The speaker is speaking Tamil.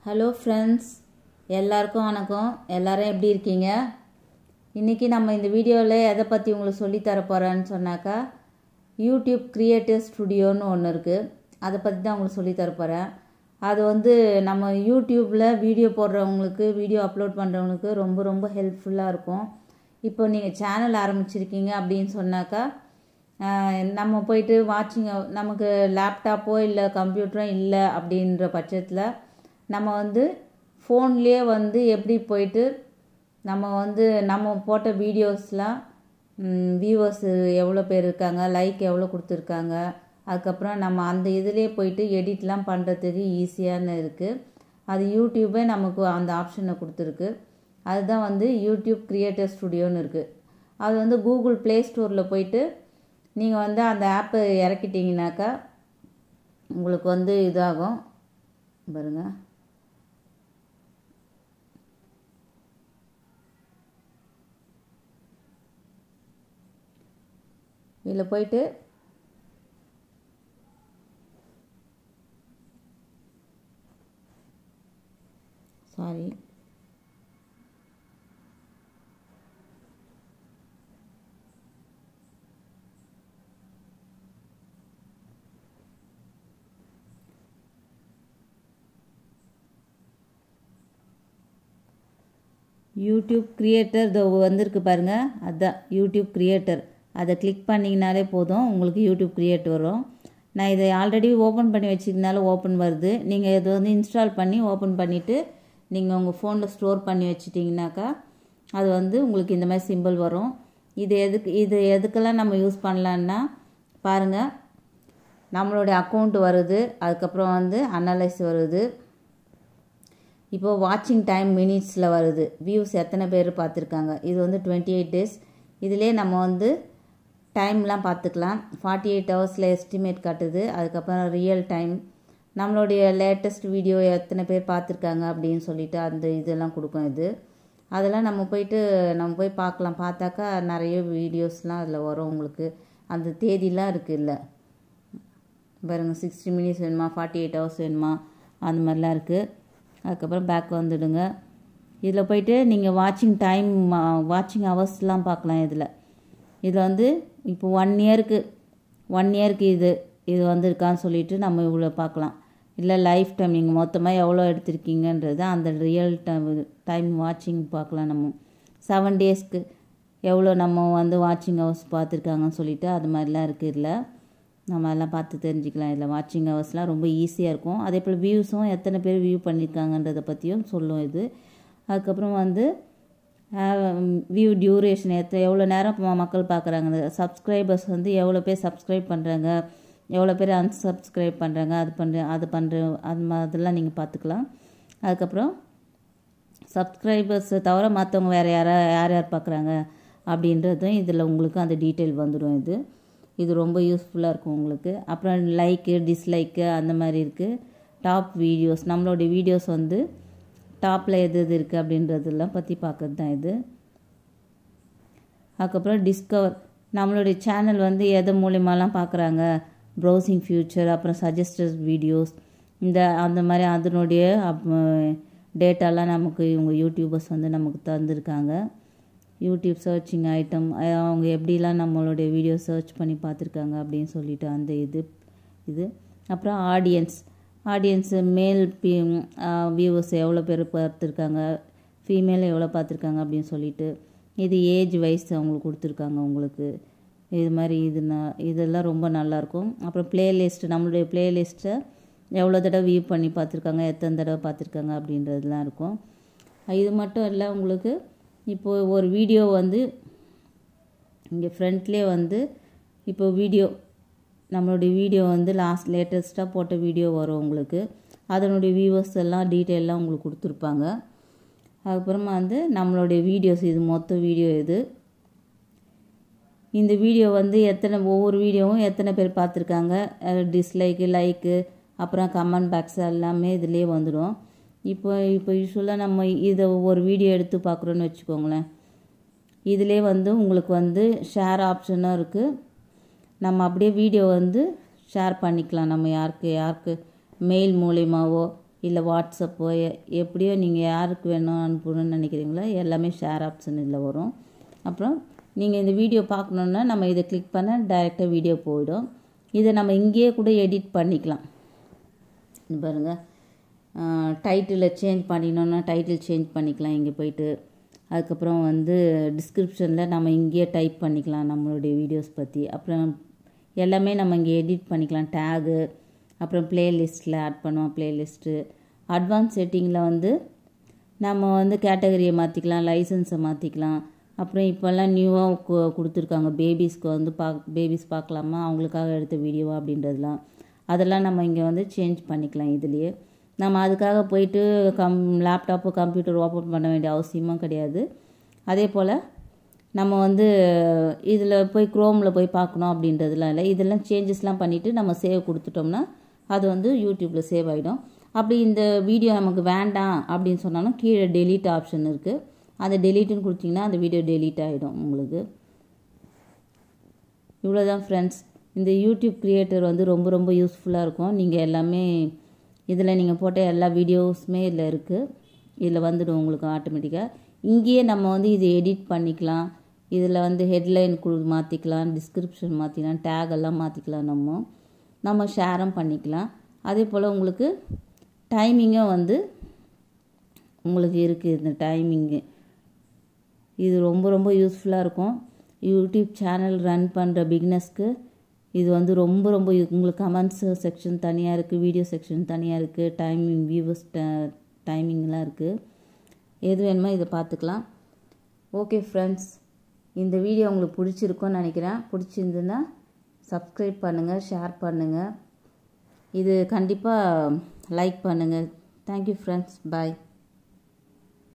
ஹலோ ஃப்ரெண்ட்ஸ் எல்லாருக்கும் வணக்கம் எல்லாரும் எப்படி இருக்கீங்க இன்றைக்கி நம்ம இந்த வீடியோவில் எதை பற்றி உங்களுக்கு சொல்லித்தர போகிறேன்னு சொன்னாக்கா யூடியூப் கிரியேட்டிவ் ஸ்டுடியோன்னு ஒன்று இருக்குது அதை பற்றி தான் உங்களுக்கு சொல்லித்தர போகிறேன் அது வந்து நம்ம யூடியூப்பில் வீடியோ போடுறவங்களுக்கு வீடியோ அப்லோட் பண்ணுறவங்களுக்கு ரொம்ப ரொம்ப ஹெல்ப்ஃபுல்லாக இருக்கும் இப்போ நீங்கள் சேனல் ஆரம்பிச்சிருக்கீங்க அப்படின்னு சொன்னாக்கா ஆஹ், நம்ம போயிட்டு வாட்சிங் நமக்கு லேப்டாப்போ இல்லை கம்ப்யூட்டரோ இல்லை அப்படின்ற பட்சத்தில் நம்ம வந்து ஃபோன்லேயே வந்து எப்படி போயிட்டு நம்ம வந்து நம்ம போட்ட வீடியோஸ்லாம் வியூவர்ஸ் எவ்வளோ பேர் இருக்காங்க லைக் எவ்வளோ கொடுத்துருக்காங்க அதுக்கப்புறம் நம்ம அந்த இதுலேயே போயிட்டு எடிட்லாம் பண்ணுறதுக்கு ஈஸியான இருக்குது அது யூடியூபே நமக்கு அந்த ஆப்ஷனை கொடுத்துருக்கு அதுதான் வந்து யூடியூப் கிரியேட்டர் ஸ்டுடியோன்னு இருக்குது அது வந்து கூகுள் ப்ளே ஸ்டோரில் போயிட்டு நீங்கள் வந்து அந்த ஆப்பை இறக்கிட்டீங்கனாக்கா உங்களுக்கு வந்து இதாகும் பாருங்க இதில் போயிட்டு சாரி யூடியூப் கிரியேட்டர் இதோ வந்திருக்கு பாருங்கள் அதுதான் யூடியூப் கிரியேட்டர் அதை கிளிக் பண்ணிங்கனாலே போதும் உங்களுக்கு யூடியூப் கிரியேட் வரும் நான் இதை ஆல்ரெடி ஓப்பன் பண்ணி வச்சிருந்தால ஓப்பன் வருது நீங்கள் இதை வந்து இன்ஸ்டால் பண்ணி ஓப்பன் பண்ணிவிட்டு நீங்கள் உங்கள் ஃபோனில் ஸ்டோர் பண்ணி வச்சிட்டிங்கனாக்கா அது வந்து உங்களுக்கு இந்த மாதிரி சிம்பிள் வரும் இது எதுக்கு இது எதுக்கெல்லாம் நம்ம யூஸ் பண்ணலான்னா பாருங்கள் நம்மளுடைய அக்கௌண்ட் வருது அதுக்கப்புறம் வந்து அனலைஸ் வருது இப்போ வாட்சிங் டைம் மினிட்ஸில் வருது வியூஸ் எத்தனை பேர் பார்த்துருக்காங்க இது வந்து டுவெண்ட்டி எயிட் டேஸ் இதிலே நம்ம வந்து டைம்லாம் பார்த்துக்கலாம் ஃபார்ட்டி எயிட் ஹவர்ஸில் எஸ்டிமேட் காட்டுது அதுக்கப்புறம் ரியல் டைம் நம்மளுடைய லேட்டஸ்ட் வீடியோ எத்தனை பேர் பார்த்துருக்காங்க அப்படின்னு சொல்லிட்டு அந்த இதெல்லாம் கொடுக்கும் இது அதெல்லாம் நம்ம போயிட்டு நம்ம போய் பார்க்கலாம் பார்த்தாக்கா நிறைய வீடியோஸ்லாம் அதில் வரும் உங்களுக்கு அந்த தேதிலாம் இருக்குது இல்லை பாருங்கள் சிக்ஸ்டி மினிட்ஸ் வேணுமா ஃபார்ட்டி எயிட் ஹவர்ஸ் வேணுமா அந்த மாதிரிலாம் இருக்குது அதுக்கப்புறம் பேக் வந்துடுங்க இதில் போயிட்டு நீங்கள் வாட்சிங் டைம் வாட்சிங் ஹவர்ஸ்லாம் பார்க்கலாம் இதில் இதில் வந்து இப்போ ஒன் இயருக்கு ஒன் இயருக்கு இது இது வந்திருக்கான்னு சொல்லிட்டு நம்ம இவ்வளோ பார்க்கலாம் இல்லை லைஃப் டைம் நீங்கள் மொத்தமாக எவ்வளோ எடுத்திருக்கீங்கன்றது அந்த ரியல் டைம் டைம் வாட்சிங் பார்க்கலாம் நம்ம செவன் டேஸ்க்கு எவ்வளோ நம்ம வந்து வாட்சிங் ஹவர்ஸ் பார்த்துருக்காங்கன்னு சொல்லிட்டு அது மாதிரிலாம் இருக்குது இதில் நம்ம எல்லாம் பார்த்து தெரிஞ்சுக்கலாம் இதில் வாட்சிங் ஹவர்ஸ்லாம் ரொம்ப ஈஸியாக இருக்கும் அதே போல் வியூஸும் எத்தனை பேர் வியூ பண்ணியிருக்காங்கன்றதை பற்றியும் சொல்லும் இது அதுக்கப்புறம் வந்து வியூ டியூரேஷன் எத்த எவ்வளோ நேரம் ம- மக்கள் பார்க்குறாங்க சப்ஸ்கிரைபர்ஸ் வந்து எவ்வளோ பேர் சப்ஸ்கிரைப் பண்ணுறாங்க எவ்வளோ பேர் அன்சப்ஸ்கிரைப் பண்ணுறாங்க அது பண்ணுற அது பண்ணுற அது மா- அதெல்லாம் நீங்கள் பார்த்துக்கலாம் அதுக்கப்புறம் சப்ஸ்கிரைபர்ஸை தவிர மற்றவங்க வேறு யாரா யார் யார் பார்க்குறாங்க அப்படின்றதும் இதில் உங்களுக்கு அந்த டீட்டெயில் வந்துடும் இது இது ரொம்ப யூஸ்ஃபுல்லாக இருக்கும் உங்களுக்கு அப்புறம் லைக்கு டிஸ்லைக்கு அந்த மாதிரி இருக்குது டாப் வீடியோஸ் நம்மளுடைய வீடியோஸ் வந்து டாப்பில் எது எது இருக்குது அப்படின்றதெல்லாம் பற்றி பார்க்கறது தான் இது அதுக்கப்புறம் டிஸ்கவர் நம்மளுடைய சேனல் வந்து எது மூலியமாலாம் பார்க்குறாங்க ப்ரௌசிங் ஃபியூச்சர் அப்புறம் சஜஸ்டட் வீடியோஸ் இந்த அந்த மாதிரி அதனுடைய டேட்டாலாம் நமக்கு இவங்க யூடியூபர்ஸ் வந்து நமக்கு தந்திருக்காங்க யூடியூப் சர்ச்சிங் ஐட்டம் அவங்க எப்படிலாம் நம்மளுடைய வீடியோ சர்ச் பண்ணி பார்த்துருக்காங்க அப்படின்னு சொல்லிட்டு அந்த இது இது அப்புறம் ஆடியன்ஸ் ஆடியன்ஸு மேல் பி வியூவர்ஸ் எவ்வளோ பேர் பார்த்துருக்காங்க ஃபீமேல் எவ்வளோ பார்த்துருக்காங்க அப்படின்னு சொல்லிட்டு இது ஏஜ் வைஸ் அவங்களுக்கு கொடுத்துருக்காங்க உங்களுக்கு இது மாதிரி இது ந- இதெல்லாம் ரொம்ப நல்லாயிருக்கும் அப்புறம் பிளேலிஸ்ட் நம்மளுடைய பிளேலிஸ்ட்டை எவ்வளோ தடவை வியூ பண்ணி பார்த்துருக்காங்க எத்தனை தடவை பார்த்துருக்காங்க அப்படின்றதுலாம் இருக்கும் இது மட்டும் இல்லை உங்களுக்கு இப்போது ஒரு வீடியோ வந்து இங்கே ஃப்ரண்ட்லேயே வந்து இப்போ வீடியோ நம்மளுடைய வீடியோ வந்து லாஸ்ட் லேட்டஸ்ட்டாக போட்ட வீடியோ வரும் உங்களுக்கு அதனுடைய வியூவர்ஸ் எல்லாம் டீட்டெயிலாம் உங்களுக்கு கொடுத்துருப்பாங்க அதுக்கப்புறமா வந்து நம்மளுடைய வீடியோஸ் இது மொத்த வீடியோ இது இந்த வீடியோ வந்து எத்தனை ஒவ்வொரு வீடியோவும் எத்தனை பேர் பார்த்துருக்காங்க டிஸ்லைக்கு லைக்கு அப்புறம் கமெண்ட் பாக்ஸ் எல்லாமே இதுலேயே வந்துடும் இப்போ இப்போ யூஸ்வலாக நம்ம இதை ஒரு வீடியோ எடுத்து பார்க்குறோன்னு வச்சுக்கோங்களேன் இதிலே வந்து உங்களுக்கு வந்து ஷேர் ஆப்ஷனும் இருக்குது நம்ம அப்படியே வீடியோ வந்து ஷேர் பண்ணிக்கலாம் நம்ம யாருக்கு யாருக்கு மெயில் மூலியமாவோ இல்லை வாட்ஸ்அப்போ எ- எப்படியோ நீங்கள் யாருக்கு வேணும் அனுப்பணும்னு நினைக்கிறீங்களோ எல்லாமே ஷேர் ஆப்ஷன் இதில் வரும் அப்புறம் நீங்கள் இந்த வீடியோ பார்க்கணுன்னா நம்ம இதை கிளிக் பண்ண டைரெக்டாக வீடியோ போயிடும் இதை நம்ம இங்கேயே கூட எடிட் பண்ணிக்கலாம் இது பாருங்கள் டைட்டிலை சேஞ்ச் பண்ணிக்கணுன்னா டைட்டில் சேஞ்ச் பண்ணிக்கலாம் இங்கே போயிட்டு அதுக்கப்புறம் வந்து டிஸ்கிரிப்ஷனில் நம்ம இங்கேயே டைப் பண்ணிக்கலாம் நம்மளுடைய வீடியோஸ் பற்றி அப்புறம் எல்லாமே நம்ம இங்கே எடிட் பண்ணிக்கலாம் டேகு அப்புறம் பிளேலிஸ்ட்டில் ஆட் பண்ணுவோம் பிளேலிஸ்ட்டு அட்வான்ஸ் செட்டிங்கில் வந்து நம்ம வந்து கேட்டகரியை மாற்றிக்கலாம் லைசன்ஸை மாற்றிக்கலாம் அப்புறம் இப்போல்லாம் நியூவாக கு கொடுத்துருக்காங்க பேபிஸ்க்கு வந்து பாக் பேபிஸ் பார்க்கலாமா அவங்களுக்காக எடுத்த வீடியோவா அப்படின்றதுலாம் அதெல்லாம் நம்ம இங்கே வந்து சேஞ்ச் பண்ணிக்கலாம் இதுலேயே நம்ம அதுக்காக போயிட்டு கம் லேப்டாப்பு கம்ப்யூட்டர் ஓப்பன் பண்ண வேண்டிய அவசியமும் கிடையாது அதே போல் நம்ம வந்து இதில் போய் க்ரோமில் போய் பார்க்கணும் அப்படின்றதுலாம் இல்லை இதெல்லாம் சேஞ்சஸ்லாம் பண்ணிவிட்டு நம்ம சேவ் கொடுத்துட்டோம்னா அது வந்து யூடியூப்பில் சேவ் ஆகிடும் அப்படி இந்த வீடியோ நமக்கு வேண்டாம் அப்படின்னு சொன்னாலும் கீழே டெலீட் ஆப்ஷன் இருக்குது அந்த டெலீட்டுன்னு கொடுத்தீங்கன்னா அந்த வீடியோ டெலீட் ஆகிடும் உங்களுக்கு இவ்வளோதான் ஃப்ரெண்ட்ஸ் இந்த யூடியூப் கிரியேட்டர் வந்து ரொம்ப ரொம்ப யூஸ்ஃபுல்லாக இருக்கும் நீங்கள் எல்லாமே இதில் நீங்கள் போட்ட எல்லா வீடியோஸுமே இதில் இருக்குது இதில் வந்துடும் உங்களுக்கு ஆட்டோமேட்டிக்காக இங்கேயே நம்ம வந்து இதை எடிட் பண்ணிக்கலாம் இதில் வந்து ஹெட்லைன் கு மாற்றிக்கலாம் டிஸ்கிரிப்ஷன் மாற்றிக்கலாம் டேக் எல்லாம் மாற்றிக்கலாம் நம்ம நம்ம ஷேரும் பண்ணிக்கலாம் அதே போல் உங்களுக்கு டைமிங்கும் வந்து உங்களுக்கு இருக்குது இந்த டைமிங்கு இது ரொம்ப ரொம்ப யூஸ்ஃபுல்லாக இருக்கும் யூடியூப் சேனல் ரன் பண்ணுற பிக்னஸ்க்கு இது வந்து ரொம்ப ரொம்ப யூ- உங்களுக்கு கமெண்ட்ஸ் செக்ஷன் தனியாக இருக்குது வீடியோ செக்ஷன் தனியாக இருக்குது டைமிங் வியூவர்ஸ் டைமிங்லாம் இருக்குது எது வேணுமோ இதை பார்த்துக்கலாம் ஓகே ஃப்ரெண்ட்ஸ் இந்த வீடியோ உங்களுக்கு பிடிச்சிருக்கும்னு நினைக்கிறேன் பிடிச்சிருந்துன்னா சப்ஸ்கிரைப் பண்ணுங்கள் ஷேர் பண்ணுங்கள் இது கண்டிப்பாக லைக் பண்ணுங்கள் தேங்க்யூ ஃப்ரெண்ட்ஸ் பாய்